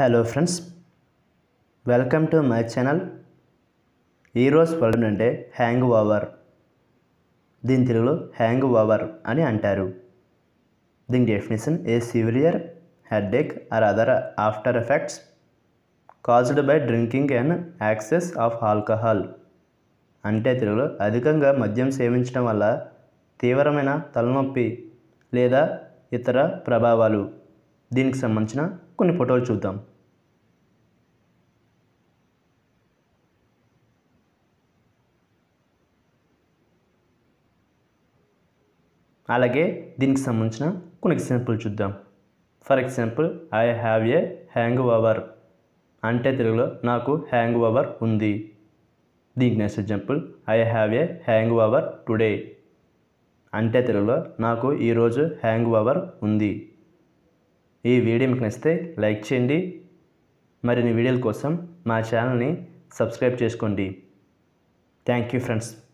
hello friends welcome to my channel ఈరోజు word అంటే hangover దీని తెలుగులో హ్యాంగ్ ఓవర్ అని అంటారు దీని definition a severe headache or other after effects caused by drinking and access of alcohol అంటే తెలుగులో అధికంగా మద్యం సేవించడం వల్ల తీవ్రమైన తలనొప్పి లేదా ఇతర ప్రభావాలు దీనికి సంబంధించిన కొన్ని ఫోటోలు చూద్దాం అలాగే దీనికి సంబంధించిన కొన్ని ఎగ్జాంపుల్ చూద్దాం for example I have a hangover అంటే తెలుగులో నాకు హ్యాంగ్ ఓవర్ ఉంది దీనికి next example I have a hangover today అంటే తెలుగులో నాకు ఈరోజు హ్యాంగ్ ఓవర్ ఉంది ఈ వీడియో మీకు నచ్చితే లైక్ చేయండి మరిన్ని వీడియోల కోసం మా ఛానల్ని సబ్స్క్రైబ్ చేసుకోండి థ్యాంక్ యూ ఫ్రెండ్స్